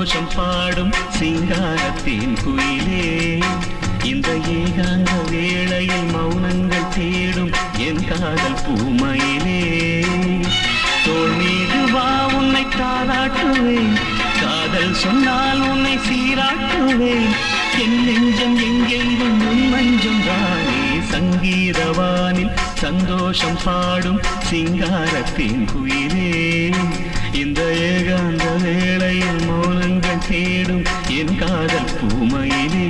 சந்தோஷம் பாடும் சிங்காரத்தின் குயிலே இந்த ஏகாந்த வேளையில் மௌனங்கள் தேடும் என் காதல் பூமையிலே தோள் மீது வா உன்னை தாளாட்டுவேன் காதல் சொன்னால் உன்னை சீராட்டுவேன் என் நெஞ்சம் எங்கெங்கும் உன் மஞ்சம் தானே சங்கீதவானில் சந்தோஷம் பாடும் சிங்காரத்தின் குயிலே இந்த ஏகாந்த வேளையில் மௌனங்கள் தேடும் என் காதல் பூமையிலே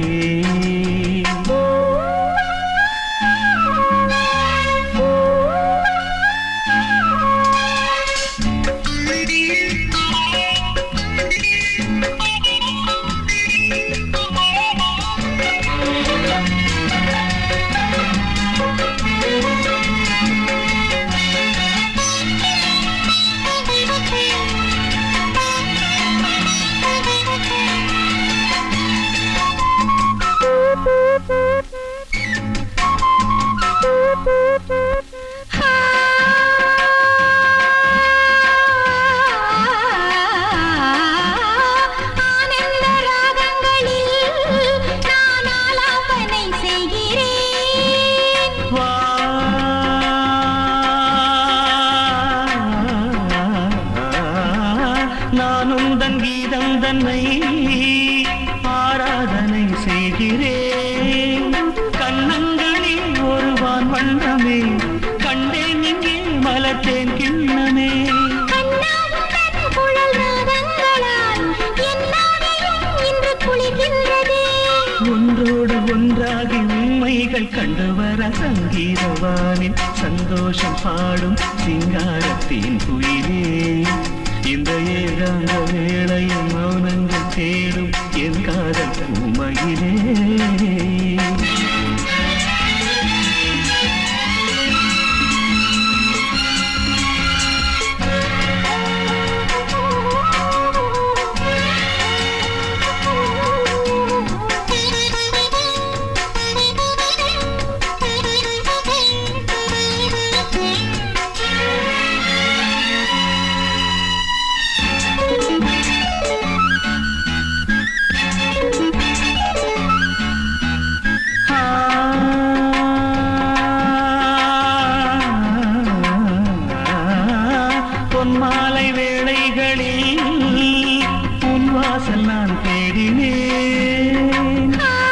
ஆனந்த ராகங்களில் நான் ஆலாபனை செய்கிறேன் வா நானும் தன் கீதம் தன்னை ஆராதனை செய்கிறேன் கண்ணங்களில் ஒருவான் வண்ணமே கண்டேன் இங்கே மலத்தேன் கிண்ணமே கண்ணாவுடன் குழல் ராகங்களால் என் நாடையும் இன்று குளிர்கின்றதே ஒன்றோடு ஒன்றாகி உண்மைகள் கண்டு வர சங்கீதவானில் சந்தோஷம் பாடும் சிங்காரத்தின் குயிலே இந்த ஏகாந்த வேளையில் மௌனங்கள் தேடும் என் காதல் பூமையிலே பொன்மாலை வேளைகளில் உன் வாசல் நான் தேடினேன்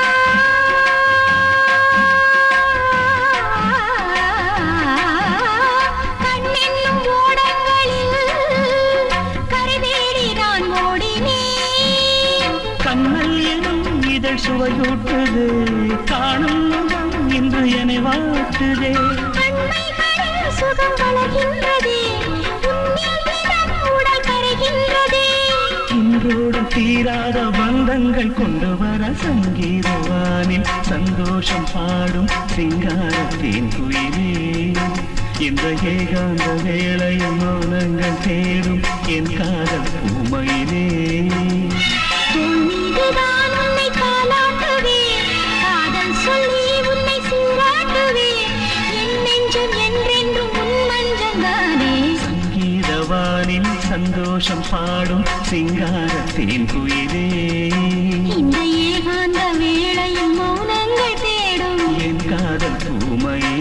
கண்ணென்னும் ஓடங்களில் கரைதேடி நான் ஓடினேன் கண்ணல் எனும் இதழ் சுவையூட்டுது காணும் முகம் இன்று என்னை வாழ்த்துதே கண்மைகளில் சுகம் வளர்கின்றதே உன்னில் தினம் உடல் கரைகின்றதே இன்றோடு தீராத பந்தங்கள் கொண்டு வர சங்கீதவானில் சந்தோஷம் பாடும் சிங்காரத்தின் குயிலே இந்த ஏகாந்த வேளையில் மௌனங்கள் தேடும் என் காதல் பூமையிலே உன் மீதுதான் உன்னை காலாட்டுவேன் காதல் சொல்லி உன்னை சீராட்டுவேன் என் நெஞ்சம் என்றென்றும் உன் மஞ்சந்தானே சங்கீதவானில் சந்தோஷம் பாடும் சிங்காரத்தின் குயிலே இந்த ஏகாந்த வேளையில் மௌனங்கள் தேடும் என் காதல் பூமையிலே